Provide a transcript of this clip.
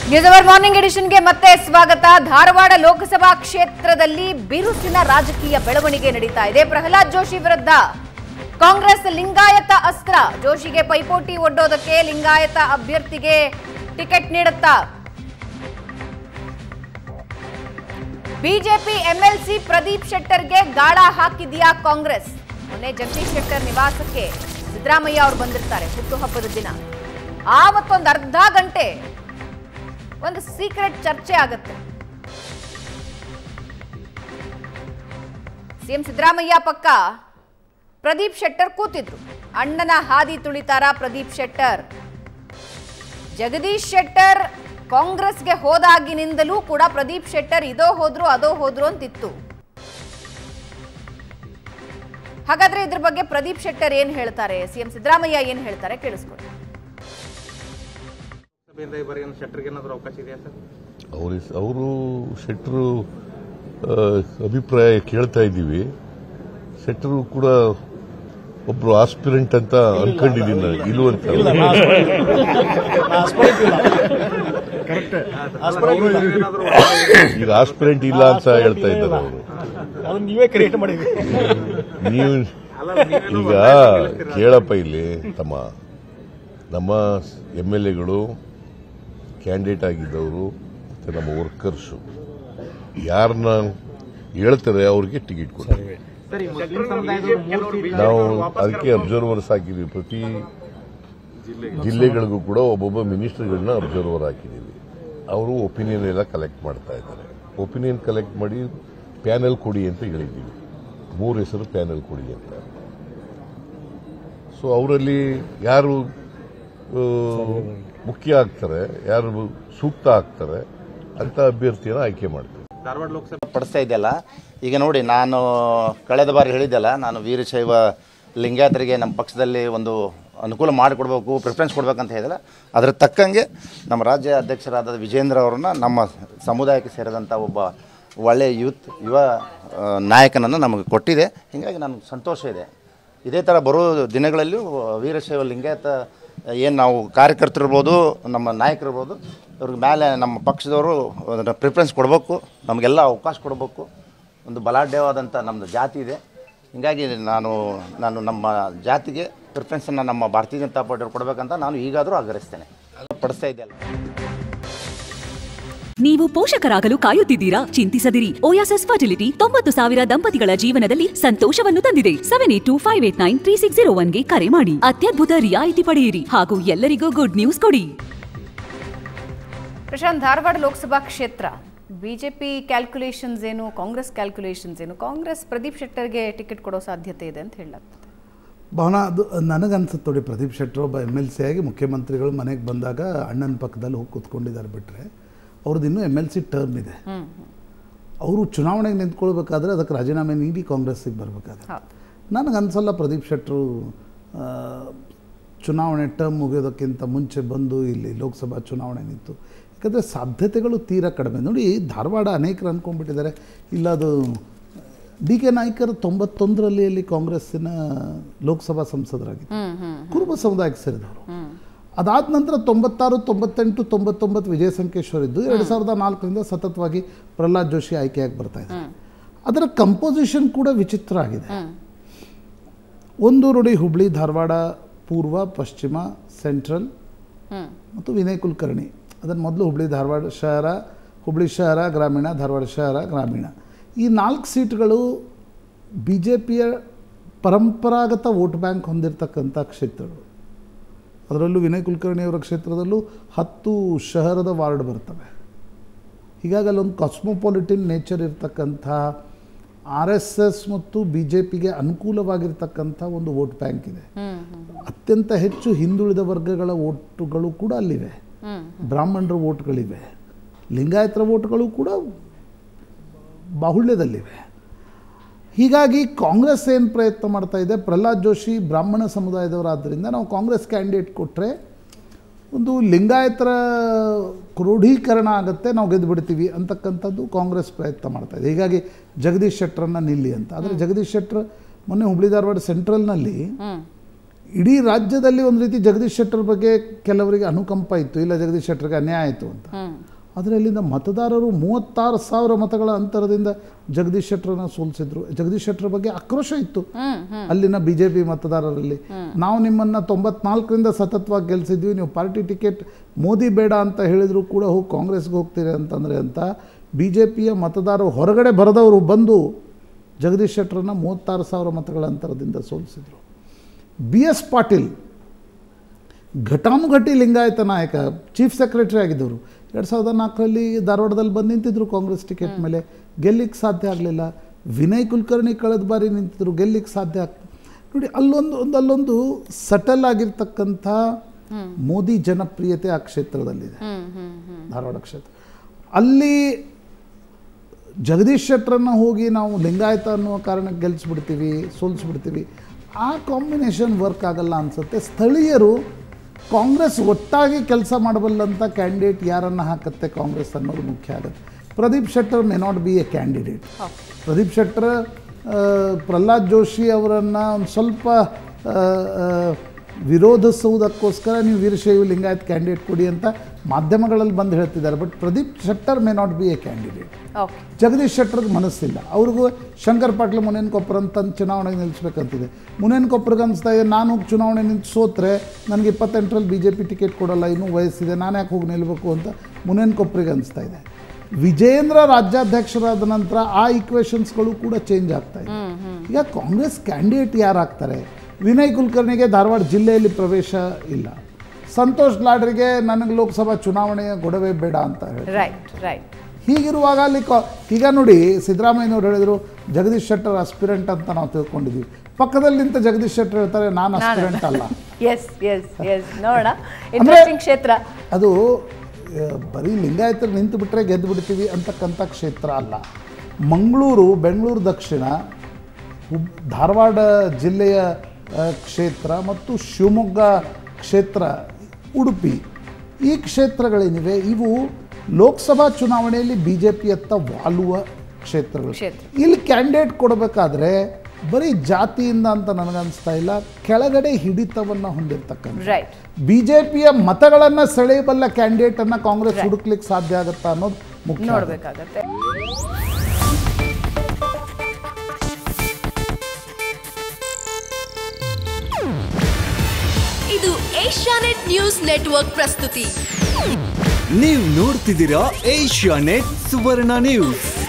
News hour morning ಎಡಿಷನ್ಗೆ ಮತ್ತೆ ಸ್ವಾಗತ ಧಾರವಾಡ ಲೋಕಸಭಾ ಕ್ಷೇತ್ರದಲ್ಲಿ ಬಿರುಸಿನ ರಾಜಕೀಯ ಬೆಳವಣಿಗೆ ನಡೀತಾ ಇದೆ ಪ್ರಹ್ಲಾದ್ ಜೋಶಿ ವಿರುದ್ಧ ಕಾಂಗ್ರೆಸ್ ಲಿಂಗಾಯತ ಅಸ್ತ್ರ ಜೋಶಿಗೆ ಪೈಪೋಟಿ ಒಡ್ಡೋದಕ್ಕೆ ಲಿಂಗಾಯತ ಅಭ್ಯರ್ಥಿಗೆ ಟಿಕೆಟ್ ನೀಡುತ್ತಾ ಬಿಜೆಪಿ ಎಂಎಲ್ಸಿ ಪ್ರದೀಪ್ ಶೆಟ್ಟರ್ಗೆ ಗಾಳ ಹಾಕಿದ್ಯಾ ಕಾಂಗ್ರೆಸ್ ಮೊನ್ನೆ ಜಗದೀಶ್ ಶೆಟ್ಟರ್ ನಿವಾಸಕ್ಕೆ ಸಿದ್ದರಾಮಯ್ಯ ಅವರು ಬಂದಿರ್ತಾರೆ ಹುಟ್ಟುಹಬ್ಬದ ದಿನ ಆವತ್ತೊಂದು ಅರ್ಧ ಗಂಟೆ ಒಂದು ಸೀಕ್ರೆಟ್ ಚರ್ಚೆ ಆಗುತ್ತೆ ಸಿಎಂ ಸಿದ್ದರಾಮಯ್ಯ ಪಕ್ಕ ಪ್ರದೀಪ್ ಶೆಟ್ಟರ್ ಕೂತಿದ್ರು ಅಣ್ಣನ ಹಾದಿ ತುಳಿತಾರ ಪ್ರದೀಪ್ ಶೆಟ್ಟರ್ ಜಗದೀಶ್ ಶೆಟ್ಟರ್ ಕಾಂಗ್ರೆಸ್ಗೆ ಹೋದಾಗಿನಿಂದಲೂ ಕೂಡ ಪ್ರದೀಪ್ ಶೆಟ್ಟರ್ ಇದೋ ಹೋದ್ರು ಅದೋ ಹೋದ್ರು ಅಂತಿತ್ತು ಹಾಗಾದ್ರೆ ಇದ್ರ ಬಗ್ಗೆ ಪ್ರದೀಪ್ ಶೆಟ್ಟರ್ ಏನ್ ಹೇಳ್ತಾರೆ ಸಿಎಂ ಸಿದ್ದರಾಮಯ್ಯ ಏನ್ ಹೇಳ್ತಾರೆ ಕೇಳಿಸ್ಕೊಳ್ಳಿ ಸಭೆಯಿಂದ ಈ ಬಾರಿ ಶೆಟ್ಟರ್ಗೆ ಏನಾದರೂ ಅವಕಾಶ ಇದೆಯಾ ಸರ್ ಅವ್ರ ಅವರು ಶೆಟ್ಟರು ಆ, ಅಭಿಪ್ರಾಯ ಕೇಳ್ತಾ ಇದ್ದೀವಿ ಶೆಟ್ಟರು ಕೂಡ ಒಬ್ರು ಆಸ್ಪಿರೆಂಟ್ ಅಂತ ಅನ್ಕೊಂಡಿದ್ದೀನಿ ನಾನು ಇಲ್ವಂತ ಏನಾದರೂ ಈಗ ಆಸ್ಪಿರೆಂಟ್ ಇಲ್ಲ ಅಂತ ಹೇಳ್ತಾ ಇದ್ದಾರೆ ಅವರು ಅದನ್ನ ನೀವೇ ಕ್ರಿಯೇಟ್ ಮಾಡಿದ್ರಿ ನೀವು ಈಗ ಕೇಳಪ್ಪ ಇಲ್ಲಿ ತಮ್ಮ ನಮ್ಮ ಎಮ್ ಎಲ್ ಎಗಳು ಕ್ಯಾಂಡಿಡೇಟ್ ಆಗಿದ್ದವರು ಮತ್ತು ನಮ್ಮ ವರ್ಕರ್ಸು ಯಾರನ್ನ ಹೇಳ್ತಾರೆ ಅವ್ರಿಗೆ ಟಿಕೆಟ್ ಕೊಡ್ತಾರೆ ಸರ್ ಈ ಮುಸ್ಲಿಂ ಸಮುದಾಯದವರು ಮೂರು ಸೀಟ್ ನಾವು ಅದಕ್ಕೆ ಅಬ್ಸರ್ವರ್ಸ್ ಹಾಕಿದ್ವಿ ಪ್ರತಿ ಜಿಲ್ಲೆಗಳಿಗೂ ಕೂಡ ಒಬ್ಬೊಬ್ಬ ಮಿನಿಸ್ಟರ್ಗಳನ್ನ ಅಬ್ಸರ್ವರ್ ಹಾಕಿದ್ದೀವಿ ಅವರು ಒಪಿನಿಯನ್ ಎಲ್ಲ ಕಲೆಕ್ಟ್ ಮಾಡ್ತಾ ಇದ್ದಾರೆ ಒಪಿನಿಯನ್ ಕಲೆಕ್ಟ್ ಮಾಡಿ ಪ್ಯಾನೆಲ್ ಕೊಡಿ ಅಂತ ಹೇಳಿದ್ದೀವಿ ಮೂರು ಹೆಸರು ಪ್ಯಾನೆಲ್ ಕೊಡಿ ಅಂತ ಸೊ ಅವರಲ್ಲಿ ಯಾರು ಆ, ಮುಖ್ಯ ಆಗ್ತಾರೆ ಯಾರು ಸೂಕ್ತ ಆಗ್ತಾರೆ ಅಂತ ಅಭ್ಯರ್ಥಿಯನ್ನು ಆಯ್ಕೆ ಮಾಡ್ತೀವಿ ಧಾರವಾಡ ಲೋಕಸಭೆ ಪಡಿಸ್ತಾ ಇದೆಯಲ್ಲ ಈಗ ನೋಡಿ ನಾನು ಕಳೆದ ಬಾರಿ ಹೇಳಿದ್ದೆಲ್ಲ ನಾನು ವೀರಶೈವ ಲಿಂಗಾಯತರಿಗೆ ನಮ್ಮ ಪಕ್ಷದಲ್ಲಿ ಒಂದು ಅನುಕೂಲ ಮಾಡಿಕೊಡ್ಬೇಕು ಪ್ರಿಫರೆನ್ಸ್ ಕೊಡ್ಬೇಕಂತ ಹೇಳಿದೆಲ್ಲ ಅದರ ತಕ್ಕಂಗೆ ನಮ್ಮ ರಾಜ್ಯ ಅಧ್ಯಕ್ಷರಾದ ವಿಜೇಂದ್ರ ಅವರನ್ನ ನಮ್ಮ ಸಮುದಾಯಕ್ಕೆ ಸೇರಿದಂಥ ಒಬ್ಬ ಒಳ್ಳೆಯ ಯೂತ್ ಯುವ ಆ, ನಾಯಕನನ್ನು ನಮಗೆ ಕೊಟ್ಟಿದೆ ಹೀಗಾಗಿ ನನಗೆ ಸಂತೋಷ ಇದೆ ಇದೇ ಥರ ಬರೋ ದಿನಗಳಲ್ಲೂ ವೀರಶೈವ ಲಿಂಗಾಯತ ಏನು ನಾವು ಕಾರ್ಯಕರ್ತರಿರ್ಬೋದು ನಮ್ಮ ನಾಯಕರಿರ್ಬೋದು ಇವ್ರಿಗೆ ಮೇಲೆ ನಮ್ಮ ಪಕ್ಷದವರು ಅದನ್ನು ಪ್ರಿಫರೆನ್ಸ್ ಕೊಡಬೇಕು ನಮಗೆಲ್ಲ ಅವಕಾಶ ಕೊಡಬೇಕು ಒಂದು ಬಲಾಢ್ಯವಾದಂಥ ನಮ್ಮದು ಜಾತಿ ಇದೆ ಹೀಗಾಗಿ ನಾನು ನಾನು ನಮ್ಮ ಜಾತಿಗೆ ಪ್ರಿಫರೆನ್ಸನ್ನು ನಮ್ಮ ಭಾರತೀಯ ಜನತಾ ಪಾರ್ಟಿಯವ್ರು ಕೊಡಬೇಕಂತ ನಾನು ಈಗಾದರೂ ಆಗ್ರಹಿಸ್ತೇನೆ ಪಡಿಸ್ತಾ ಇದೆಯಲ್ಲ ನೀವು ಪೋಷಕರಾಗಲು ಕಾಯುತ್ತಿದ್ದೀರಾ ಚಿಂತಿಸದಿರಿ ಓಯಾಸಸ್ ಫರ್ಟಿಲಿಟಿ ತೊಂಬತ್ತು ಸಾವಿರ ದಂಪತಿಗಳ ಜೀವನದಲ್ಲಿ ಸಂತೋಷವನ್ನು ತಂದಿದೆ seven eight two five eight nine three six zero ಒನ್ಗೆ ಕರೆ ಮಾಡಿ ಅತ್ಯದ್ಭುತ ರಿಯಾಯಿತಿ ಪಡೆಯಿರಿ ಹಾಗೂ ಎಲ್ಲರಿಗೂ ಗುಡ್ ನ್ಯೂಸ್ ಕೊಡಿ ಪ್ರಶಾಂತ್ ಧಾರವಾಡ ಲೋಕಸಭಾ ಕ್ಷೇತ್ರ ಬಿಜೆಪಿ ಕ್ಯಾಲ್ಕುಲೇಷನ್ಸ್ ಏನು ಕಾಂಗ್ರೆಸ್ ಕ್ಯಾಲ್ಕುಲೇಷನ್ಸ್ ಏನು ಕಾಂಗ್ರೆಸ್ ಪ್ರದೀಪ್ ಶೆಟ್ಟರ್ಗೆ ಟಿಕೆಟ್ ಕೊಡೋ ಸಾಧ್ಯತೆ ಇದೆ ಅಂತ ಹೇಳಲಾಗ್ತದೆ ಭಾವನ ಅದು ನನಗನ್ಸುತ್ತೆ ನೋಡಿ ಪ್ರದೀಪ್ ಶೆಟ್ಟರ್ ಒಬ್ಬ ಎಮ್ ಎಲ್ ಸಿ ಆಗಿ ಮುಖ್ಯಮಂತ್ರಿಗಳು ಮನೆಗೆ ಬಂದಾಗ ಅಣ್ಣನ ಪಕ್ಕದಲ್ಲಿ ಹೋಗಿ ಕೂತ್ಕೊಂಡಿದ್ದಾರೆ ಬಿಟ್ಟರೆ ಅವ್ರದ್ದು ಇನ್ನೂ ಎಮ್ ಎಲ್ ಸಿ ಟರ್ಮ್ ಇದೆ ಅವರು ಚುನಾವಣೆಗೆ ನಿಂತ್ಕೊಳ್ಬೇಕಾದ್ರೆ ಅದಕ್ಕೆ ರಾಜೀನಾಮೆ ನೀಡಿ ಕಾಂಗ್ರೆಸ್ಸಿಗೆ ಬರಬೇಕಾಗುತ್ತೆ ಹೌದು ನನಗೆ ಅನ್ಸಲ್ಲ ಪ್ರದೀಪ್ ಶೆಟ್ಟರು ಆ, ಚುನಾವಣೆ ಟರ್ಮ್ ಮುಗಿಯೋದಕ್ಕಿಂತ ಮುಂಚೆ ಬಂದು ಇಲ್ಲಿ ಲೋಕಸಭಾ ಚುನಾವಣೆ ನಿಂತು ಯಾಕಂದರೆ ಸಾಧ್ಯತೆಗಳು ತೀರಾ ಕಡಿಮೆ ನೋಡಿ ಧಾರವಾಡ ಅನೇಕರು ಅಂದ್ಕೊಂಡ್ಬಿಟ್ಟಿದ್ದಾರೆ ಇಲ್ಲ ಅದು ಡಿ ಕೆ ನಾಯ್ಕರ್ ತೊಂಬತ್ತೊಂದರಲ್ಲಿ ಅಲ್ಲಿ ಕಾಂಗ್ರೆಸ್ಸಿನ ಲೋಕಸಭಾ ಸಂಸದರಾಗಿದ್ದರು ಕುರುಬ ಸಮುದಾಯಕ್ಕೆ ಸೇರಿದವರು ಅದಾದ ನಂತರ ತೊಂಬತ್ತಾರು ತೊಂಬತ್ತೆಂಟು ತೊಂಬತ್ತೊಂಬತ್ತು ವಿಜಯ ಸಂಕೇಶ್ವರ್ ಇದ್ದು ಎರಡು ಸಾವಿರದ ನಾಲ್ಕರಿಂದ ಸತತವಾಗಿ ಪ್ರಹ್ಲಾದ್ ಜೋಶಿ ಆಯ್ಕೆಯಾಗಿ ಬರ್ತಾ ಇದ್ದಾರೆ ಅದರ ಕಂಪೋಸಿಷನ್ ಕೂಡ ವಿಚಿತ್ರ ಆಗಿದೆ ಒಂದು ನೋಡಿ ಹುಬ್ಳಿ ಧಾರವಾಡ ಪೂರ್ವ ಪಶ್ಚಿಮ ಸೆಂಟ್ರಲ್ ಮತ್ತು ವಿನಯ್ ಕುಲಕರ್ಣಿ ಅದನ್ನು ಮೊದಲು ಹುಬ್ಳಿ ಧಾರವಾಡ ಶಹರ ಹುಬ್ಳಿ ಶಹರ ಗ್ರಾಮೀಣ ಧಾರವಾಡ ಶಹರ ಗ್ರಾಮೀಣ ಈ ನಾಲ್ಕು ಸೀಟ್ಗಳು ಬಿ ಜೆ ಪಿಯ ಪರಂಪರಾಗತ ವೋಟ್ ಬ್ಯಾಂಕ್ ಹೊಂದಿರತಕ್ಕಂಥ ಕ್ಷೇತ್ರಗಳು ಅದರಲ್ಲೂ ವಿನಯ್ ಕುಲಕರ್ಣಿಯವರ ಕ್ಷೇತ್ರದಲ್ಲೂ ಹತ್ತು ಶಹರದ ವಾರ್ಡ್ ಬರ್ತವೆ ಹೀಗಾಗಿ ಅಲ್ಲೊಂದು ಕಾಸ್ಮೋಪಾಲಿಟಿನ್ ನೇಚರ್ ಇರ್ತಕ್ಕಂಥ ಆರ್ ಎಸ್ ಎಸ್ ಮತ್ತು ಬಿ ಜೆ ಪಿಗೆ ಅನುಕೂಲವಾಗಿರ್ತಕ್ಕಂಥ ಒಂದು ವೋಟ್ ಬ್ಯಾಂಕ್ ಇದೆ ಅತ್ಯಂತ ಹೆಚ್ಚು ಹಿಂದುಳಿದ ವರ್ಗಗಳ ವೋಟುಗಳು ಕೂಡ ಅಲ್ಲಿವೆ ಬ್ರಾಹ್ಮಣರ ವೋಟ್ಗಳಿವೆ ಲಿಂಗಾಯತರ ವೋಟ್ಗಳು ಕೂಡ ಬಾಹುಳ್ಯದಲ್ಲಿವೆ ಹೀಗಾಗಿ ಕಾಂಗ್ರೆಸ್ ಏನು ಪ್ರಯತ್ನ ಮಾಡ್ತಾ ಇದೆ ಪ್ರಹ್ಲಾದ್ ಜೋಶಿ ಬ್ರಾಹ್ಮಣ ಸಮುದಾಯದವರಾದ್ದರಿಂದ ನಾವು ಕಾಂಗ್ರೆಸ್ ಕ್ಯಾಂಡಿಡೇಟ್ ಕೊಟ್ಟರೆ ಒಂದು ಲಿಂಗಾಯತರ ಕ್ರೋಢೀಕರಣ ಆಗುತ್ತೆ ನಾವು ಗೆದ್ದು ಬಿಡ್ತೀವಿ ಅಂತಕ್ಕಂಥದ್ದು ಕಾಂಗ್ರೆಸ್ ಪ್ರಯತ್ನ ಮಾಡ್ತಾ ಇದೆ ಹೀಗಾಗಿ ಜಗದೀಶ್ ಶೆಟ್ಟರನ್ನ ನಿಲ್ಲಿ ಅಂತ ಆದರೆ ಜಗದೀಶ್ ಶೆಟ್ಟರ್ ಮೊನ್ನೆ ಹುಬ್ಳಿ ಧಾರವಾಡ ಸೆಂಟ್ರಲ್ನಲ್ಲಿ ಇಡೀ ರಾಜ್ಯದಲ್ಲಿ ಒಂದು ರೀತಿ ಜಗದೀಶ್ ಶೆಟ್ಟರ್ ಬಗ್ಗೆ ಕೆಲವರಿಗೆ ಅನುಕಂಪ ಇತ್ತು ಇಲ್ಲ ಜಗದೀಶ್ ಶೆಟ್ಟರ್ಗೆ ಅನ್ಯಾಯ ಆಯಿತು ಅಂತ ಆದರೆ ಅಲ್ಲಿಂದ ಮತದಾರರು ಮೂವತ್ತಾರು ಸಾವಿರ ಮತಗಳ ಅಂತರದಿಂದ ಜಗದೀಶ್ ಶೆಟ್ಟರನ್ನ ಸೋಲಿಸಿದ್ರು ಜಗದೀಶ್ ಶೆಟ್ಟರ್ ಬಗ್ಗೆ ಆಕ್ರೋಶ ಇತ್ತು ಅಲ್ಲಿನ ಬಿ ಜೆ ಪಿ ಮತದಾರರಲ್ಲಿ ನಾವು ನಿಮ್ಮನ್ನು ತೊಂಬತ್ನಾಲ್ಕರಿಂದ ಸತತವಾಗಿ ಗೆಲ್ಲಿಸಿದ್ವಿ ನೀವು ಪಾರ್ಟಿ ಟಿಕೆಟ್ ಮೋದಿ ಬೇಡ ಅಂತ ಹೇಳಿದ್ರು ಕೂಡ ಹೋಗಿ ಕಾಂಗ್ರೆಸ್ಗೆ ಹೋಗ್ತೀರಿ ಅಂತಂದರೆ ಅಂತ ಬಿ ಜೆ ಪಿಯ ಮತದಾರರು ಹೊರಗಡೆ ಬರೆದವರು ಬಂದು ಜಗದೀಶ್ ಶೆಟ್ಟರನ್ನ ಮೂವತ್ತಾರು ಸಾವಿರ ಮತಗಳ ಅಂತರದಿಂದ ಸೋಲಿಸಿದರು ಬಿ ಎಸ್ ಪಾಟೀಲ್ ಘಟಾನುಘಟಿ ಲಿಂಗಾಯತ ನಾಯಕ ಚೀಫ್ ಸೆಕ್ರೆಟರಿ ಆಗಿದ್ದವರು ಎರಡು ಸಾವಿರದ ನಾಲ್ಕರಲ್ಲಿ ಧಾರವಾಡದಲ್ಲಿ ಬಂದು ನಿಂತಿದ್ರು ಕಾಂಗ್ರೆಸ್ ಟಿಕೆಟ್ ಮೇಲೆ ಗೆಲ್ಲಿಕ್ಕೆ ಸಾಧ್ಯ ಆಗಲಿಲ್ಲ ವಿನಯ್ ಕುಲಕರ್ಣಿ ಕಳೆದ ಬಾರಿ ನಿಂತಿದ್ರು ಗೆಲ್ಲಿಕ್ಕೆ ಸಾಧ್ಯ ಆಗ್ ನೋಡಿ ಅಲ್ಲೊಂದು ಒಂದು ಅಲ್ಲೊಂದು ಸಟಲ್ ಆಗಿರ್ತಕ್ಕಂಥ ಮೋದಿ ಜನಪ್ರಿಯತೆ ಆ ಕ್ಷೇತ್ರದಲ್ಲಿದೆ ಧಾರವಾಡ ಕ್ಷೇತ್ರ ಅಲ್ಲಿ ಜಗದೀಶ್ ಶೆಟ್ಟರನ್ನ ಹೋಗಿ ನಾವು ಲಿಂಗಾಯತ ಅನ್ನುವ ಕಾರಣಕ್ಕೆ ಗೆಲ್ಲಿಸ್ಬಿಡ್ತೀವಿ ಸೋಲಿಸ್ಬಿಡ್ತೀವಿ ಆ ಕಾಂಬಿನೇಷನ್ ವರ್ಕ್ ಆಗಲ್ಲ ಅನಿಸುತ್ತೆ ಸ್ಥಳೀಯರು ಕಾಂಗ್ರೆಸ್ ಒಟ್ಟಾಗಿ ಕೆಲಸ ಮಾಡಬಲ್ಲಂಥ ಕ್ಯಾಂಡಿಡೇಟ್ ಯಾರನ್ನು ಹಾಕತ್ತೆ ಕಾಂಗ್ರೆಸ್ ಅನ್ನೋದು ಮುಖ್ಯ ಆಗುತ್ತೆ Pradeep Shettar may not be a candidate Pradeep Shettar ಆ, ಪ್ರಹ್ಲಾದ್ ಜೋಶಿ ಅವರನ್ನು ಒಂದು ಸ್ವಲ್ಪ ಆ, ಆ, ವಿರೋಧಿಸುವುದಕ್ಕೋಸ್ಕರ ನೀವು ವೀರಶೈವ ಲಿಂಗಾಯತ್ ಕ್ಯಾಂಡಿಡೇಟ್ ಕೊಡಿ ಅಂತ ಮಾಧ್ಯಮಗಳಲ್ಲಿ ಬಂದು ಹೇಳ್ತಿದ್ದಾರೆ but Pradeep Shettar may not be a candidate okay Jagadish ಶೆಟ್ಟರ್ಗೆ ಮನಸ್ಸಿಲ್ಲ ಅವ್ರಿಗೂ ಶಂಕರ್ ಪಾಟೀಲ್ ಮುನೇನ್ ಕೊಪ್ಪರ ಅಂತ ಚುನಾವಣೆಗೆ ನಿಲ್ಲಿಸ್ಬೇಕಂತಿದೆ ಮುನೇನ್ ಕೊಪ್ಪರಿಗೆ ಅನಿಸ್ತಾ ಇದೆ ನಾನು ಚುನಾವಣೆ ನಿಂತು ಸೋತ್ರೆ ನನಗೆ ಇಪ್ಪತ್ತೆಂಟರಲ್ಲಿ ಬಿ ಜೆ ಪಿ ಟಿಕೆಟ್ ಕೊಡಲ್ಲ ಇನ್ನೂ ವಯಸ್ಸಿದೆ ನಾನು ಯಾಕೆ ಹೋಗಿ ನಿಲ್ಲಬೇಕು ಅಂತ ಮುನೇನ್ ಕೊಪ್ಪರಿಗೆ ಅನಿಸ್ತಾ ಇದೆ ವಿಜೇಂದ್ರ ರಾಜ್ಯಾಧ್ಯಕ್ಷರಾದ ನಂತರ ಆ ಈಕ್ವೇಷನ್ಸ್ಗಳು ಕೂಡ ಚೇಂಜ್ ಆಗ್ತಾ ಇದೆ ಈಗ ಕಾಂಗ್ರೆಸ್ ಕ್ಯಾಂಡಿಡೇಟ್ ಯಾರಾಗ್ತಾರೆ ವಿನಯ್ ಕುಲಕರ್ಣಿಗೆ ಧಾರವಾಡ ಜಿಲ್ಲೆಯಲ್ಲಿ ಪ್ರವೇಶ ಇಲ್ಲ ಸಂತೋಷ್ ಲಾಡ್ರಿಗೆ ನನಗೆ ಲೋಕಸಭಾ ಚುನಾವಣೆಯ ಗೊಡವೆ ಬೇಡ ಅಂತ ಹೇಳಿ ರೈಟ್ ರೈಟ್ ಹೀಗಿರುವಾಗ ಅಲ್ಲಿ ಕಾ ಈಗ ನೋಡಿ ಸಿದ್ದರಾಮಯ್ಯನವ್ರು ಹೇಳಿದರು ಜಗದೀಶ್ ಶೆಟ್ಟರ್ ಅಸ್ಪಿರೆಂಟ್ ಅಂತ ನಾವು ತಿಳ್ಕೊಂಡಿದ್ವಿ ಪಕ್ಕದಲ್ಲಿ ನಿಂತ ಜಗದೀಶ್ ಶೆಟ್ಟರ್ ಹೇಳ್ತಾರೆ ನಾನು ಅಸ್ಪಿರೆಂಟ್ ಅಲ್ಲ ಎಸ್ ಎಸ್ ಎಸ್ ನೋಡೋಣ ಇಂಟ್ರೆಸ್ಟಿಂಗ್ ಕ್ಷೇತ್ರ ಅದು ಆ, ಬರೀ ಲಿಂಗಾಯತರು ನಿಂತು ಬಿಟ್ಟರೆ ಗೆದ್ದು ಬಿಡ್ತೀವಿ ಅಂತಕ್ಕಂಥ ಕ್ಷೇತ್ರ ಅಲ್ಲ ಮಂಗಳೂರು ಬೆಂಗಳೂರು ದಕ್ಷಿಣ ಹುಬ್ ಧಾರವಾಡ ಜಿಲ್ಲೆಯ ಆ, ಕ್ಷೇತ್ರ ಮತ್ತು ಶಿವಮೊಗ್ಗ ಕ್ಷೇತ್ರ ಉಡುಪಿ ಈ ಕ್ಷೇತ್ರಗಳೇನಿವೆ ಇವು ಲೋಕಸಭಾ ಚುನಾವಣೆಯಲ್ಲಿ ಬಿ ಜೆ ಪಿಯತ್ತ ವಾಲುವ ಕ್ಷೇತ್ರಗಳು ಕ್ಷೇತ್ರ. ಇಲ್ಲಿ ಕ್ಯಾಂಡಿಡೇಟ್ ಕೊಡಬೇಕಾದ್ರೆ ಬರೀ ಜಾತಿಯಿಂದ ಅಂತ ನನಗನ್ನಿಸ್ತಾ ಇಲ್ಲ ಕೆಳಗಡೆ ಹಿಡಿತವನ್ನು ಹೊಂದಿರತಕ್ಕಂಥ ರೈಟ್ ಬಿ ಜೆ ಪಿಯ ಮತಗಳನ್ನು ಸೆಳೆಯಬಲ್ಲ ಕ್ಯಾಂಡಿಡೇಟನ್ನು ಕಾಂಗ್ರೆಸ್ ಹುಡುಕ್ಲಿಕ್ಕೆ ಸಾಧ್ಯ ಆಗುತ್ತಾ ಅನ್ನೋದು ಮುಖ್ಯ ನೋಡ್ಬೇಕಾಗತ್ತೆ ಇದು ಏಷ್ಯಾನೆಟ್ ನ್ಯೂಸ್ ನೆಟ್ವರ್ಕ್ ಪ್ರಸ್ತುತಿ ನೀವು ನೋಡ್ತಿದ್ದೀರಾ ಏಷ್ಯಾ ನೆಟ್ ಸುವರ್ಣ ನ್ಯೂಸ್